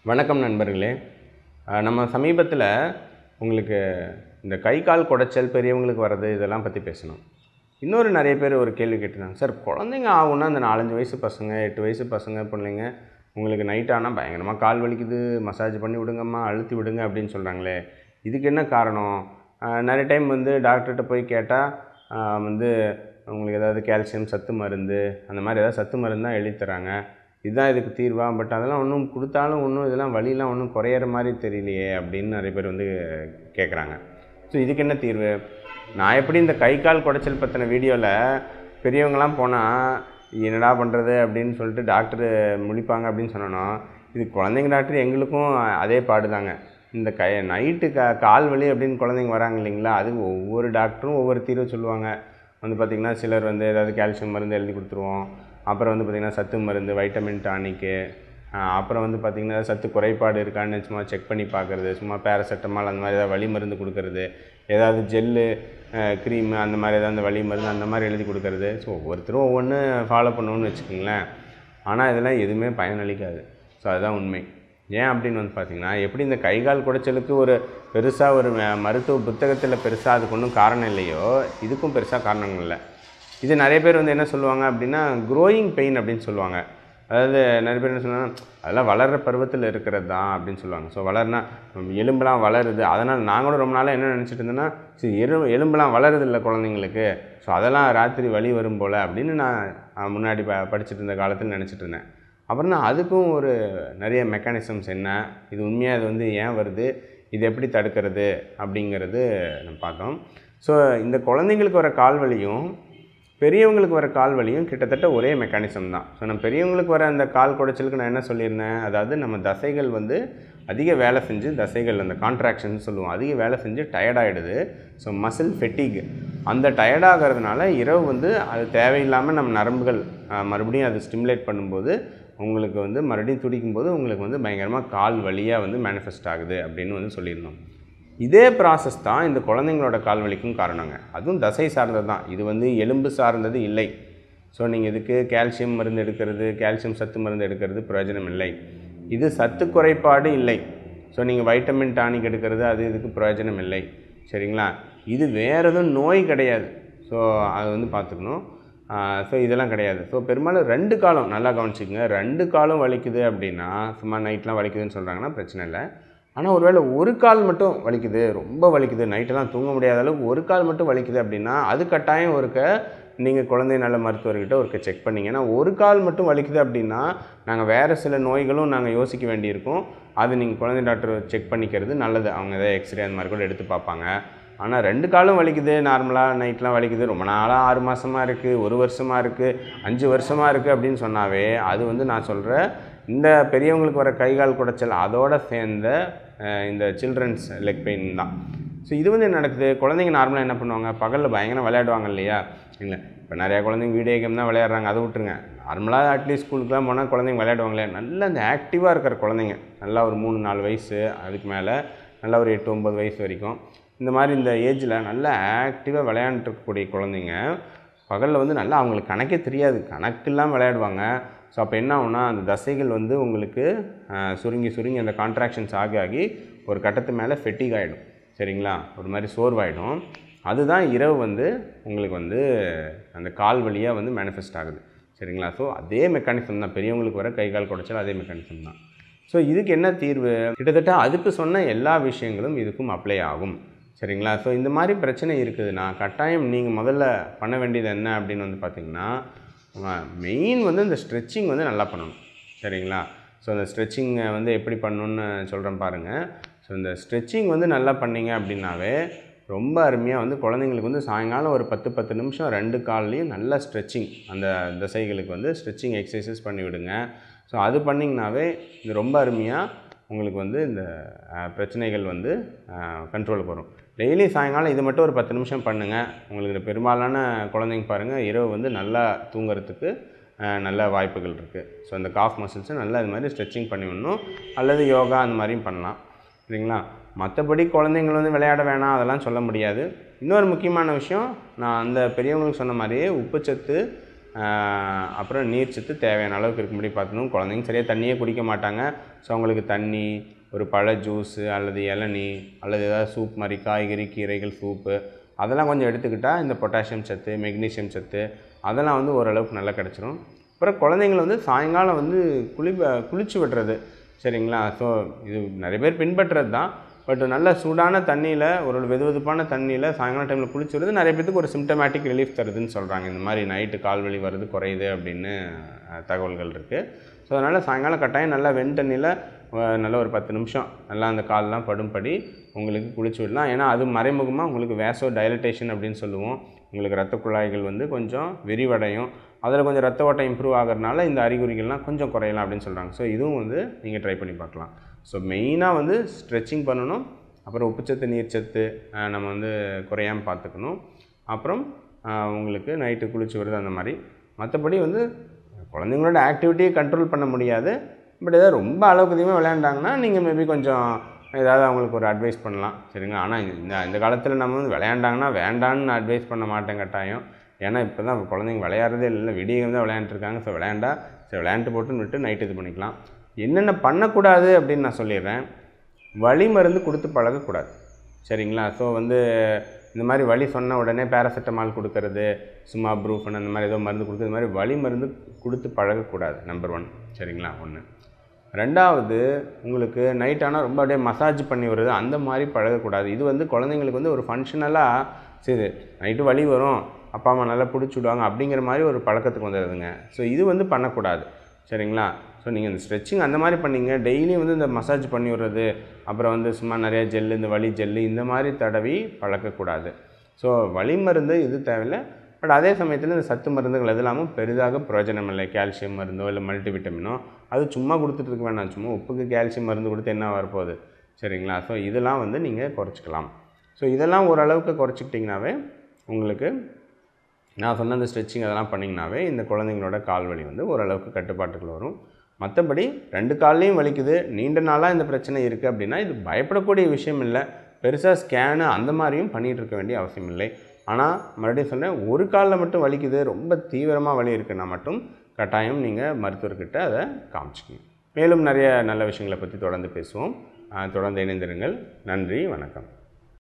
வணக்கம் நண்பர்களே அஹ் நம்ம சமீபத்தில் உங்களுக்கு இந்த கை கால் குடைச்சல் பெரியவங்களுக்கு வர்றது இதெல்லாம் பற்றி பேசணும் இன்னொரு நிறைய பேர் ஒரு கேள்வி கேட்டிருந்தாங்க சார் குழந்தைங்க ஆகும்னா அந்த நாலஞ்சு வயசு பசங்க எட்டு வயசு பசங்க பிள்ளைங்க உங்களுக்கு நைட் ஆனால் பயங்கரமாக கால் வலிக்குது மசாஜ் பண்ணி விடுங்கம்மா அழுத்தி விடுங்க அப்படின்னு சொல்கிறாங்களே இதுக்கு என்ன காரணம் அஹ் நிறைய டைம் வந்து டாக்டர்கிட்ட போய் கேட்டால் வந்து உங்களுக்கு ஏதாவது கால்சியம் சத்து மருந்து அந்த மாதிரி ஏதாவது சத்து மருந்து தான் எழுதி தராங்க இதுதான் இதுக்கு தீர்வா பட் அதெல்லாம் ஒன்றும் கொடுத்தாலும் ஒன்றும் இதெல்லாம் வலிலாம் ஒன்றும் குறையிற மாதிரி தெரியலையே அப்படின்னு நிறைய பேர் வந்து கேட்குறாங்க ஸோ இதுக்கு என்ன தீர்வு நான் எப்படி இந்த கை கால் குடைச்சல் பற்றின வீடியோவில் பெரியவங்களாம் போனால் என்னடா பண்ணுறது அப்படின்னு சொல்லிட்டு டாக்டர் முழிப்பாங்க அப்படின்னு சொன்னோன்னா இது குழந்தைங்க டாக்டர் எங்களுக்கும் அதே பாடுதாங்க இந்த கை நைட்டு கா கால் வலி அப்படின்னு குழந்தைங்க வராங்க இல்லைங்களா அதுக்கு ஒவ்வொரு டாக்டரும் ஒவ்வொரு தீர்வு சொல்லுவாங்க வந்து பார்த்திங்கன்னா சிலர் வந்து ஏதாவது கால்சியம் மருந்து எழுதி கொடுத்துருவோம் அப்புறம் வந்து பார்த்திங்கன்னா சத்து மருந்து வைட்டமின் டானிக்கு அப்புறம் வந்து பார்த்திங்கன்னா சத்து குறைபாடு இருக்கான்னு சும்மா செக் பண்ணி பார்க்குறது சும்மா பேராசெட்டமால் அந்த மாதிரி ஏதாவது வலி மருந்து கொடுக்கறது ஏதாவது ஜெல்லு க்ரீமு அந்த மாதிரி ஏதாவது அந்த வலி மருந்து அந்த மாதிரி எழுதி கொடுக்கறது ஸோ ஒவ்வொருத்தரும் ஒவ்வொன்று ஃபாலோ பண்ணணும்னு வச்சுக்கோங்களேன் ஆனால் இதெல்லாம் எதுவுமே பயனளிக்காது ஸோ அதுதான் உண்மை ஏன் அப்படின்னு வந்து பார்த்தீங்கன்னா எப்படி இந்த கை கால் குடைச்சலுக்கு ஒரு பெருசாக ஒரு ம- மருத்துவ புத்தகத்தில் பெருசாக அதுக்கு ஒன்றும் காரணம் இல்லையோ இதுக்கும் பெருசாக காரணங்கள் இல்லை இது நிறைய பேர் வந்து என்ன சொல்லுவாங்க அப்படின்னா க்ரோயிங் பெயின் அப்படின்னு சொல்லுவாங்க அதாவது நிறைய பேர் என்ன சொல்லுவாங்க அதெல்லாம் வளர்கிற பருவத்தில் இருக்கிறது தான் அப்படின்னு சொல்லுவாங்க ஸோ வளர்னா எலும்புலாம் வளருது அதனால் நாங்களும் ரொம்ப நாளாக என்ன நினச்சிட்டு இருந்தேன்னா சரி எலு எலும்புலாம் வளருது இல்லை குழந்தைங்களுக்கு ஸோ அதெல்லாம் ராத்திரி வலி வரும் போல் அப்படின்னு நான் அஹ், முன்னாடி ப படிச்சுட்டு இருந்த காலத்தில் நினச்சிட்டு இருந்தேன் அப்புறம் தான் அதுக்கும் ஒரு நிறைய மெக்கானிசம்ஸ் என்ன இது உண்மையாக இது வந்து ஏன் வருது இது எப்படி தடுக்கிறது அப்படிங்கிறது நம்ம பார்த்தோம் ஸோ இந்த குழந்தைங்களுக்கு வர கால் வலியும் பெரியவங்களுக்கு வர கால் வலியும் கிட்டத்தட்ட ஒரே மெக்கானிசம் தான் ஸோ நம்ம பெரியவங்களுக்கு வர அந்த கால் குடைச்சலுக்கு நான் என்ன சொல்லியிருந்தேன் அதாவது நம்ம தசைகள் வந்து அதிக வேலை செஞ்சு தசைகள் அந்த கான்ட்ராக்ஷன் சொல்லுவோம் அதிக வேலை செஞ்சு டயர்டாயிடுது ஸோ மசில் ஃபெட்டிக் அந்த டயர்டாகிறதுனால இரவு வந்து அது தேவையில்லாமல் நம்ம நரம்புகள் அஹ், மறுபடியும் அது ஸ்டிமுலேட் பண்ணும்போது உங்களுக்கு வந்து மறுபடியும் துடிக்கும்போது உங்களுக்கு வந்து பயங்கரமாக கால் வலியாக வந்து மேனிஃபெஸ்ட் ஆகுது அப்படின்னு வந்து சொல்லியிருந்தோம் இதே ப்ராசஸ் தான் இந்த குழந்தைங்களோட கால் வலிக்கும் காரணங்க அதுவும் தசை சார்ந்தது தான் இது வந்து எலும்பு சார்ந்தது இல்லை ஸோ நீங்கள் இதுக்கு கால்சியம் மருந்து எடுக்கிறது கால்சியம் சத்து மருந்து எடுக்கிறது பிரயோஜனம் இல்லை இது சத்து குறைபாடு இல்லை ஸோ நீங்கள் வைட்டமின் டானிக் எடுக்கிறது அது இதுக்கு பிரயோஜனம் இல்லை சரிங்களா இது வேறு எதுவும் நோய் கிடையாது ஸோ அது வந்து பார்த்துக்கணும் ஸோ இதெல்லாம் கிடையாது ஸோ பெரும்பாலும் ரெண்டு காலம் நல்லா கவனிச்சிக்கங்க ரெண்டு காலம் வலிக்குது அப்படின்னா சும்மா நைட்லாம் வலிக்குதுன்னு சொல்கிறாங்கன்னா பிரச்சனை இல்லை ஆனால் ஒருவேளை ஒரு கால் மட்டும் வலிக்குது ரொம்ப வலிக்குது நைட்டெல்லாம் தூங்க முடியாத அளவுக்கு ஒரு கால் மட்டும் வலிக்குது அப்படின்னா அது கட்டாயம் ஒருக்க நீங்கள் குழந்தை நல மருத்துவர்கிட்ட ஒருக்க செக் பண்ணீங்க ஏன்னா ஒரு கால் மட்டும் வலிக்குது அப்படின்னா நாங்கள் வேறு சில நோய்களும் நாங்கள் யோசிக்க வேண்டியிருக்கும் அது நீங்கள் குழந்தை டாக்டர் செக் பண்ணிக்கிறது நல்லது அவங்க எதாவது எக்ஸ்ரே அந்த மாதிரி கூட எடுத்து பார்ப்பாங்க ஆனால் ரெண்டு காலும் வலிக்குது நார்மலாக நைட்லாம் வலிக்குது ரொம்ப நாளாக ஆறு மாதமாக இருக்குது ஒரு வருஷமாக இருக்குது அஞ்சு வருஷமாக இருக்குது அப்படின்னு சொன்னாவே அது வந்து நான் சொல்கிற இந்த பெரியவங்களுக்கு வர கை கால் குடைச்சல் அதோட சேர்ந்த அஹ், இந்த சில்ட்ரன்ஸ் லெக் பெயின் தான் ஸோ இது வந்து என்ன நடக்குது குழந்தைங்க நார்மலாக என்ன பண்ணுவாங்க பகலில் பயங்கரம் விளையாடுவாங்க இல்லையா இல்லை இப்போ நிறையா குழந்தைங்க வீடியோ கேம் தான் விளையாடுறாங்க அதை விட்டுருங்க நார்மலாக அட்லீஸ்ட் ஸ்கூலுக்குலாம் போனால் குழந்தைங்க விளையாடுவாங்களே நல்லா இந்த ஆக்டிவாக இருக்கிற குழந்தைங்க நல்லா ஒரு மூணு நாலு வயசு அதுக்கு மேலே நல்லா ஒரு எட்டு ஒம்பது வயசு வரைக்கும் இந்த மாதிரி இந்த ஏஜில் நல்லா ஆக்டிவாக விளையாண்டுருக்கக்கூடிய குழந்தைங்க பகலில் வந்து நல்லா அவங்களுக்கு கணக்கே தெரியாது கணக்கெல்லாம் விளையாடுவாங்க ஸோ அப்போ என்ன ஆகும்னா அந்த தசைகள் வந்து உங்களுக்கு அஹ், சுருங்கி சுருங்கி அந்த கான்ட்ராக்ஷன்ஸ் ஆகி ஆகி ஒரு கட்டத்து மேலே ஃபெட்டிக் ஆகிடும் சரிங்களா ஒரு மாதிரி சோர்வாயிடும் அதுதான் இரவு வந்து உங்களுக்கு வந்து அந்த கால் வழியாக வந்து மேனிஃபெஸ்ட் ஆகுது சரிங்களா ஸோ அதே மெக்கானிசம் தான் பெரியவங்களுக்கு வர கை கால் குடைச்சல் அதே மெக்கானிசம் தான் ஸோ இதுக்கு என்ன தீர்வு கிட்டத்தட்ட அதுக்கு சொன்ன எல்லா விஷயங்களும் இதுக்கும் அப்ளை ஆகும் சரிங்களா ஸோ இந்த மாதிரி பிரச்சனை இருக்குதுன்னா கட்டாயம் நீங்கள் முதல்ல பண்ண வேண்டியது என்ன அப்படின்னு வந்து பார்த்தீங்கன்னா மெயின் வந்து இந்த ஸ்ட்ரெச்சிங் வந்து நல்லா பண்ணணும் சரிங்களா ஸோ அந்த ஸ்ட்ரெச்சிங்கை வந்து எப்படி பண்ணணுன்னு சொல்கிறேன் பாருங்கள் ஸோ இந்த ஸ்ட்ரெச்சிங் வந்து நல்லா பண்ணீங்க அப்படின்னாவே ரொம்ப அருமையாக வந்து குழந்தைங்களுக்கு வந்து சாயங்காலம் ஒரு பத்து பத்து நிமிஷம் ரெண்டு கால்லையும் நல்லா ஸ்ட்ரெச்சிங் அந்த தசைகளுக்கு வந்து ஸ்ட்ரெச்சிங் எக்ஸசைசஸ் பண்ணி விடுங்க ஸோ அது பண்ணிங்கனாவே இது ரொம்ப அருமையாக உங்களுக்கு வந்து இந்த அஹ், பிரச்சனைகள் வந்து கண்ட்ரோலுக்கு வரும் டெய்லி சாயங்காலம் இது மட்டும் ஒரு பத்து நிமிஷம் பண்ணுங்கள் உங்களுக்கு இந்த பெரும்பாலான குழந்தைங்க பாருங்கள் இரவு வந்து நல்லா தூங்குறதுக்கு அஹ், நல்ல வாய்ப்புகள் இருக்குது ஸோ இந்த காஃப் மசில்ஸை நல்லா இது மாதிரி ஸ்ட்ரெச்சிங் பண்ணி விடணும் அல்லது யோகா அந்த மாதிரியும் பண்ணலாம் சரிங்களா மற்றபடி குழந்தைங்கள் வந்து விளையாட வேணாம் அதெல்லாம் சொல்ல முடியாது இன்னொரு முக்கியமான விஷயம் நான் அந்த பெரியவங்களுக்கு சொன்ன மாதிரியே உப்புச்சத்து ஆஹ் அப்புறம் நீர்ச்சத்து தேவையான அளவுக்கு இருக்கும்படி பார்த்துக்கணும் குழந்தைங்க சரியாக தண்ணியே குடிக்க மாட்டாங்க ஸோ அவங்களுக்கு தண்ணி ஒரு பழ ஜூஸு அல்லது இளநீ அல்லது ஏதாவது சூப் மாதிரி காய்கறி கீரைகள் சூப்பு அதெல்லாம் கொஞ்சம் எடுத்துக்கிட்டால் இந்த பொட்டாசியம் சத்து மெக்னீசியம் சத்து அதெல்லாம் வந்து ஓரளவுக்கு நல்லா கிடச்சிரும் அப்புறம் குழந்தைங்கள வந்து சாயங்காலம் வந்து குளி குளிச்சு விடுறது சரிங்களா ஸோ இது நிறைய பேர் பின்பற்றுறது தான் பட் நல்ல சூடான தண்ணியில் ஒரு வெது வெதுப்பான தண்ணியில் சாயங்காலம் டைமில் குளிச்சு விடுறது நிறைய பேத்துக்கு ஒரு சிம்டமேட்டிக் ரிலீஃப் தருதுன்னு சொல்கிறாங்க இந்த மாதிரி நைட்டு கால் வலி வருது குறையுது அப்படின்னு அஹ், தகவல்கள் இருக்குது ஸோ அதனால் சாயங்காலம் கட்டாயம் நல்லா வெண் தண்ணியில் அஹ், நல்ல ஒரு பத்து நிமிஷம் நல்லா அந்த கால்லாம் படும்படி உங்களுக்கு குளிச்சு விடலாம் ஏன்னா அது மறைமுகமாக உங்களுக்கு வேசோ டைலட்டேஷன் அப்படின்னு சொல்லுவோம் உங்களுக்கு ரத்த குழாய்கள் வந்து கொஞ்சம் விரிவடையும் அதில் கொஞ்சம் ரத்த ஓட்டம் இம்ப்ரூவ் ஆகிறனால இந்த அறிகுறிகள்லாம் கொஞ்சம் குறையலாம் அப்படின்னு சொல்கிறாங்க ஸோ இதுவும் வந்து நீங்கள் ட்ரை பண்ணி பார்க்கலாம் ஸோ மெயினாக வந்து ஸ்ட்ரெச்சிங் பண்ணணும் அப்புறம் உப்புச்சத்து நீர்ச்சத்து அஹ், நம்ம வந்து குறையாமல் பார்த்துக்கணும் அப்புறம் அஹ், உங்களுக்கு நைட்டு குளிச்சு வருது அந்த மாதிரி மற்றபடி வந்து குழந்தைங்களோட ஆக்டிவிட்டியை கண்ட்ரோல் பண்ண முடியாது பட் ஏதாவது ரொம்ப அளவுக்கு அதிகமாக விளையாண்டாங்கன்னா நீங்கள் மேபி கொஞ்சம் ஏதாவது அவங்களுக்கு ஒரு அட்வைஸ் பண்ணலாம் சரிங்களா ஆனால் இந்த இந்த காலத்தில் நம்ம வந்து விளையாண்டாங்கன்னா வேண்டான்னு அட்வைஸ் பண்ண மாட்டேன் கட்டாயம் ஏன்னா இப்போ தான் குழந்தைங்க விளையாடுறதே இல்லை விடிய தான் விளையாண்டுருக்காங்க ஸோ விளையாண்டா சரி விளையாண்டு போட்டுன்னு விட்டு நைட்டு இது பண்ணிக்கலாம் என்னென்ன பண்ணக்கூடாது அப்படின்னு நான் சொல்லிடுறேன் வலி மருந்து கொடுத்து பழகக்கூடாது சரிங்களா ஸோ வந்து இந்த மாதிரி வலி சொன்ன உடனே பேராசிட்டமால் கொடுக்கறது சும்மா ப்ரூஃபன் அந்த மாதிரி ஏதோ மருந்து கொடுக்குறது இந்த மாதிரி வலி மருந்து கொடுத்து பழகக்கூடாது நம்பர் ஒன் சரிங்களா ஒன்று ரெண்டாவது உங்களுக்கு நைட் ஆனால் ரொம்ப அப்படியே மசாஜ் பண்ணி வருது அந்த மாதிரி பழகக்கூடாது இது வந்து குழந்தைங்களுக்கு வந்து ஒரு ஃபங்க்ஷனலாக சரி நைட்டு வலி வரும் அப்பா அம்மா நல்லா பிடிச்சி விடுவாங்க அப்படிங்கிற மாதிரி ஒரு பழக்கத்துக்கு வந்துடுதுங்க ஸோ இது வந்து பண்ணக்கூடாது சரிங்களா ஸோ நீங்கள் இந்த ஸ்ட்ரெச்சிங் அந்த மாதிரி பண்ணீங்க டெய்லியும் வந்து இந்த மசாஜ் பண்ணி விடுறது அப்புறம் வந்து சும்மா நிறைய ஜெல்லு இந்த வலி ஜெல்லு இந்த மாதிரி தடவி பழக்கக்கூடாது ஸோ வலி மருந்து இது தேவையில்லை பட் அதே சமயத்தில் இந்த சத்து மருந்துகள் எதெல்லாமும் பெரிதாக பிரயோஜனம் இல்லை கால்சியம் மருந்தோ இல்லை மல்டிவிட்டமினோ அது சும்மா கொடுத்துட்டு இருக்க வேண்டாம் சும்மா உப்புக்கு கால்சியம் மருந்து கொடுத்து என்ன வரப்போகுது சரிங்களா ஸோ இதெல்லாம் வந்து நீங்கள் குறைச்சிக்கலாம் ஸோ இதெல்லாம் ஓரளவுக்கு குறைச்சிக்கிட்டிங்கனாவே உங்களுக்கு நான் சொன்ன அந்த ஸ்ட்ரெச்சிங் அதெல்லாம் பண்ணிங்கனாவே இந்த குழந்தைங்களோட கால் வலி வந்து ஓரளவுக்கு கட்டுப்பாட்டுக்குள்ள வரும் மற்றபடி ரெண்டு கால்லையும் வலிக்குது நீண்ட நாளாக இந்த பிரச்சனை இருக்குது அப்படின்னா இது பயப்படக்கூடிய விஷயம் இல்லை பெருசாக ஸ்கேனு அந்த மாதிரியும் பண்ணிகிட்டு இருக்க வேண்டிய அவசியம் இல்லை ஆனால் மறுபடியும் சொல்கிறேன் ஒரு காலில் மட்டும் வலிக்குது ரொம்ப தீவிரமாக வலி இருக்குன்னா மட்டும் கட்டாயம் நீங்கள் மருத்துவர்கிட்ட அதை காமிச்சிக்கணும் மேலும் நிறைய நல்ல விஷயங்களை பற்றி தொடர்ந்து பேசுவோம் ஆஹ் தொடர்ந்து இணைந்திருங்கள் நன்றி வணக்கம்